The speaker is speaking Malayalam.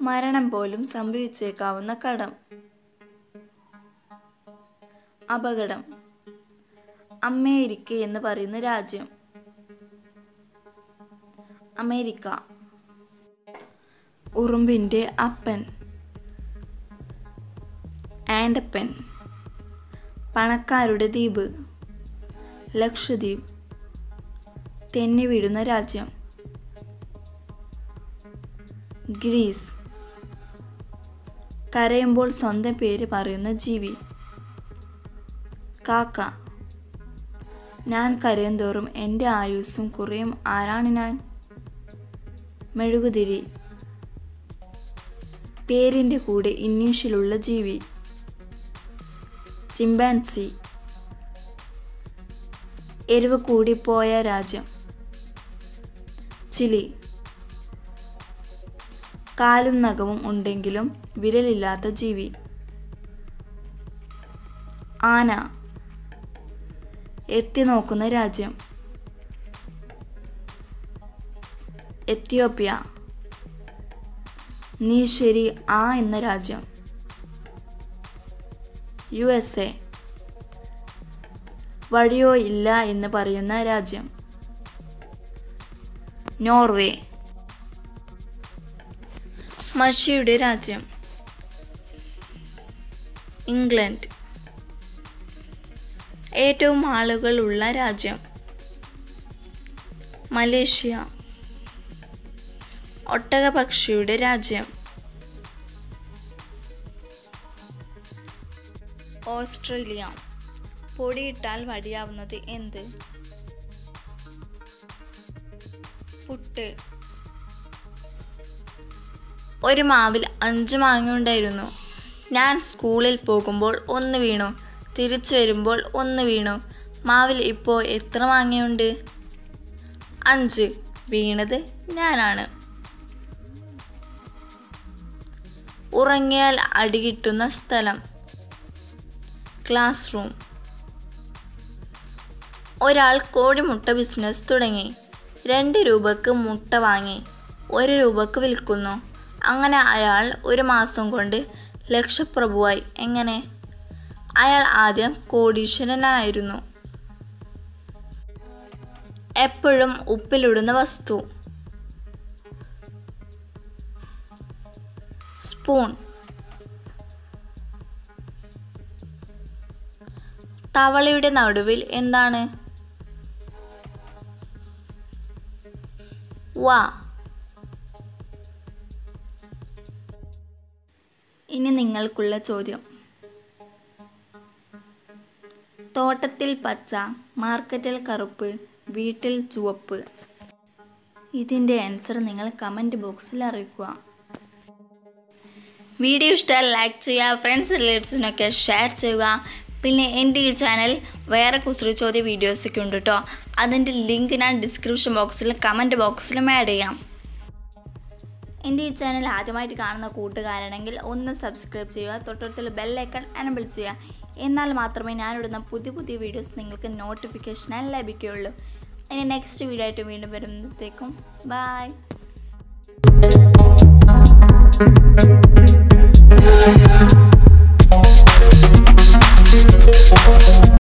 മരണം പോലും സംഭവിച്ചേക്കാവുന്ന കടം അപകടം അമേരിക്ക എന്ന് പറയുന്ന രാജ്യം അമേരിക്ക ഉറുമ്പിൻ്റെ അപ്പൻ ആൻഡപ്പൻ പണക്കാരുടെ ദ്വീപ് ലക്ഷദ്വീപ് തെന്നി വീഴുന്ന രാജ്യം ഗ്രീസ് കരയുമ്പോൾ സ്വന്തം പേര് പറയുന്ന ജീവി കാക്ക ഞാൻ കരയും തോറും എൻ്റെ ആയുസ്സും കുറയും ആരാണ് ഞാൻ മെഴുകുതിരി പേരിൻ്റെ കൂടെ ഇംഗ്ലീഷിലുള്ള ജീവി ചിമ്പാൻസി എരിവ് കൂടിപ്പോയ രാജ്യം ചിലി കാലും നഖവും ഉണ്ടെങ്കിലും വിരലില്ലാത്ത ജീവി ആന എത്തി നോക്കുന്ന രാജ്യം എത്യോപ്യ നീ ശരി ആ എന്ന രാജ്യം യു എസ് എ വഴിയോ ഇല്ല എന്ന് പറയുന്ന രാജ്യം നോർവേ മഷിയുടെ രാജ്യം ഇംഗ്ലണ്ട് ഏറ്റവും ആളുകളുള്ള രാജ്യം മലേഷ്യ ഒട്ടകപക്ഷിയുടെ രാജ്യം ഓസ്ട്രേലിയ പൊടിയിട്ടാൽ വടിയാവുന്നത് എന്ത് പുട്ട് ഒരു മാവിൽ അഞ്ച് മാങ്ങ ഉണ്ടായിരുന്നു ഞാൻ സ്കൂളിൽ പോകുമ്പോൾ ഒന്ന് വീണു തിരിച്ചു വരുമ്പോൾ ഒന്ന് വീണു മാവിൽ ഇപ്പോൾ എത്ര മാങ്ങയുണ്ട് അഞ്ച് വീണത് ഞാനാണ് ഉറങ്ങിയാൽ അടികിട്ടുന്ന സ്ഥലം ക്ലാസ് റൂം ഒരാൾ കോഴിമുട്ട ബിസിനസ് തുടങ്ങി രണ്ട് രൂപക്ക് മുട്ട വാങ്ങി ഒരു രൂപക്ക് വിൽക്കുന്നു അങ്ങനെ അയാൾ ഒരു മാസം കൊണ്ട് ലക്ഷപ്രഭുവായി എങ്ങനെ അയാൾ ആദ്യം കോടീശ്വരനായിരുന്നു എപ്പോഴും ഉപ്പിലിടുന്ന വസ്തു സ്പൂൺ തവളയുടെ നടുവിൽ എന്താണ് വാ ഇനി നിങ്ങൾക്കുള്ള ചോദ്യം തോട്ടത്തിൽ പച്ച മാർക്കറ്റിൽ കറുപ്പ് വീട്ടിൽ ചുവപ്പ് ഇതിൻ്റെ ആൻസർ നിങ്ങൾ കമൻറ്റ് ബോക്സിൽ അറിയിക്കുക വീഡിയോ ഇഷ്ടമായാൽ ലൈക്ക് ചെയ്യുക ഫ്രണ്ട്സ് റിലേറ്റീവ്സിനൊക്കെ ഷെയർ ചെയ്യുക പിന്നെ എൻ്റെ ഈ ചാനൽ വേറെ കുസൃതി ചോദ്യ വീഡിയോസൊക്കെ ഉണ്ട് കേട്ടോ അതിൻ്റെ ലിങ്ക് ഞാൻ ഡിസ്ക്രിപ്ഷൻ ബോക്സിലും കമൻറ്റ് ബോക്സിലും ആഡ് ചെയ്യാം എൻ്റെ ഈ ചാനൽ ആദ്യമായിട്ട് കാണുന്ന കൂട്ടുകാരാണെങ്കിൽ ഒന്ന് സബ്സ്ക്രൈബ് ചെയ്യുക തൊട്ടടുത്തുള്ള ബെല്ലൈക്കൺ എനബിൾ ചെയ്യുക എന്നാൽ മാത്രമേ ഞാനിടുന്ന പുതിയ പുതിയ വീഡിയോസ് നിങ്ങൾക്ക് നോട്ടിഫിക്കേഷനായി ലഭിക്കുകയുള്ളൂ ഇനി നെക്സ്റ്റ് വീഡിയോ ആയിട്ട് വീണ്ടും വരുന്നത്തേക്കും ബൈ